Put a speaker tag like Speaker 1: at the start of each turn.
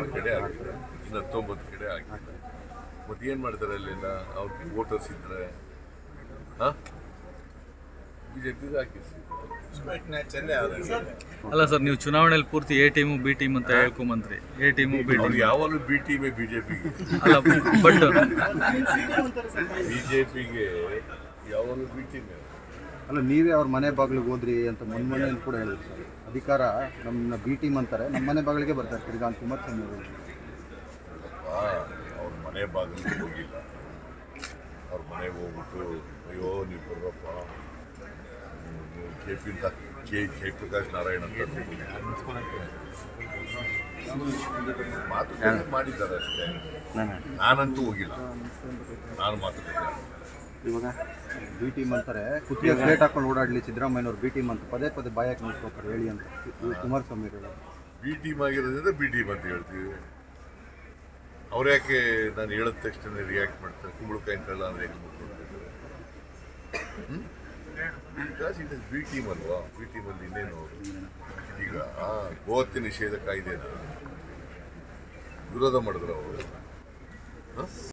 Speaker 1: ಆರು ಕಡೆ ಆಗಿದೆ ಇನ್ನು ಹತ್ತೊಂಬತ್ತು ಕಡೆ ಆಗಿಲ್ಲ ಮತ್ತೆ ಏನು ಮಾಡ್ತಾರೆ ಅಲ್ಲೆಲ್ಲ ಅವ್ರ ವೋಟರ್ಸ್ ಇದ್ರೆ ಹಾಂ ಬಿ ಜೆ ಪಿಗೆ ಹಾಕಿಸಿ
Speaker 2: ಅಲ್ಲ ಸರ್ ನೀವು ಚುನಾವಣೆಯಲ್ಲಿ ಪೂರ್ತಿ ಎ ಟೀಮು ಬಿ ಟೀಮ್ ಅಂತ ಹೇಳ್ಕೊಂಬಂದ್ರಿ ಎ ಟೀಮು ಬಿ
Speaker 1: ಅವ್ರು
Speaker 2: ಟೀಮ್
Speaker 1: ಯಾವಾಗಲೂ ಬಿ ಟೀಮೇ ಬಿ ಜೆ ಪಿಗೆ
Speaker 2: ಅಲ್ಲ ಬಟ್
Speaker 1: ಬಿ ಜೆ ಪಿಗೆ ಯಾವಾಗಲೂ ಬಿ ಟೀಮೇ
Speaker 3: ಅಲ್ಲ ನೀವೇ ಅವ್ರ ಮನೆ ಬಾಗಿಲಿಗೆ ಹೋದ್ರಿ ಅಂತ ಮೊನ್ನೆ ಮೊನ್ನೆ ಕೂಡ ಹೇಳಿದ್ರು ಸರ್ ಅಧಿಕಾರ ನಮ್ಮನ್ನ ಬಿ ಟೀಮ್ ಅಂತಾರೆ ನಮ್ಮ ಮನೆ ಬಾಗಿಲಿಗೆ ಬರ್ತಾರೆ ತಿರ್ಗಾ ಅಂತ ಕುಮಾರಸ್ವಾಮಿ ಅವರು
Speaker 1: ಅವ್ರ ಮನೆ ಬಾಗಿಲಿಗೆ ಹೋಗಿಲ್ಲ ಅವ್ರ ಮನೆಗೆ ಹೋಗ್ಬಿಟ್ಟು ಅಯ್ಯೋ ನೀವು ಬರ್ರಪ್ಪ K P K Jayaprakash Narayan ಅಂತ ಮಾತುಕತೆ ಮಾಡಿದ್ದಾರೆ ಅಷ್ಟೇ ನಾನಂತೂ ಹೋಗಿಲ್ಲ ನಾನು ಮಾತುಕತೆ
Speaker 3: ಇವಾಗ ಬಿ ಟೀಮ್ ಅಂತಾರೆ ಕುತ್ತಿಗೆ ಪ್ಲೇಟ್ ಹಾಕೊಂಡು ಓಡಾಡ್ಲಿ ಸಿದ್ದರಾಮಯ್ಯನವ್ರು ಬಿ ಟೀಮ್ ಅಂತ ಪದೇ ಪದೇ ಬಾಯಕ್ಕೆ ನಿಲ್ಸ್ಕೊತಾರೆ ಹೇಳಿ ಅಂತ ಇವ್ರು ಕುಮಾರಸ್ವಾಮಿ ಅವರು ಹೇಳೋದು. ಬಿ
Speaker 1: ಬಿ ಟೀಮ್ ಆಗಿರೋದ್ರಿಂದ ಬಿ ಟೀಮ್ ಅಂತ ಹೇಳ್ತೀವಿ ಅವ್ರು ಯಾಕೆ ನಾನು ಹೇಳಿದ ತಕ್ಷಣ ರಿಯಾಕ್ಟ್ ಮಾಡ್ತಾರೆ ಕುಂಬಳಕಾಯಿನ ಕಳ್ಳ ಅಂದ್ರೆ ಯಾಕೆ ಮುಟ್ಕೊಂಡಿದ್ದಾರೆ because it is B team ಅಲ್ವಾ ಬಿ ಟೀಮಲ್ಲಿ ಇನ್ನೇನು ಈಗ ಗೋಹತ್ಯೆ ನಿಷೇಧ ಕಾಯ್ದೆನ ವಿರೋಧ ಮಾಡಿದ್ರು ಅವರು